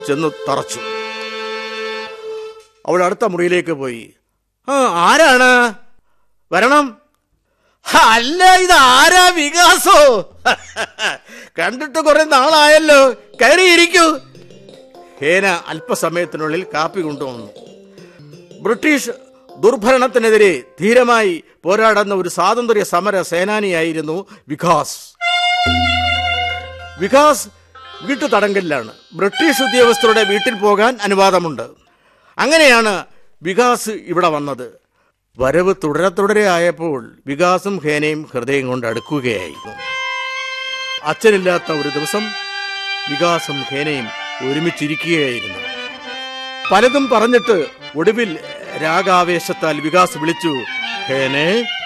ചെന്ന് തറച്ചു അവൾ അടുത്ത മുറിയിലേക്ക് പോയി ആ ആരാണ് വരണം "ഹ, അല്ല ഇത് ആരാ വികാസോ കണ്ടിട്ട് കുറെ നാളായല്ലോ കയറിയിരിക്കൂ ഹേന അല്പസമയത്തിനുള്ളിൽ കാപ്പി കൊണ്ടുവന്നു ബ്രിട്ടീഷ് ദുർഭരണത്തിനെതിരെ ധീരമായി പോരാടുന്ന ഒരു സ്വാതന്ത്ര്യ സമര സേനാനിയായിരുന്നു വികാസ് വികാസ് വീട്ടു തടങ്കലിലാണ് ബ്രിട്ടീഷ് ഉദ്യോഗസ്ഥരുടെ വീട്ടിൽ പോകാൻ അനുവാദമുണ്ട് അങ്ങനെയാണ് വികാസ് ഇവിടെ വന്നത് വരവ് തുടരെ തുടരെ ആയപ്പോൾ വികാസും ഹേനയും ഹൃദയം കൊണ്ട് അടുക്കുകയായിരുന്നു അച്ഛനില്ലാത്ത ഒരു ദിവസം വികാസും ഹേനയും ഒരുമിച്ചിരിക്കുകയായിരുന്നു പലതും പറഞ്ഞിട്ട് ഒടുവിൽ രാഗാവേശത്താൽ വികാസ് വിളിച്ചു ഹേനെ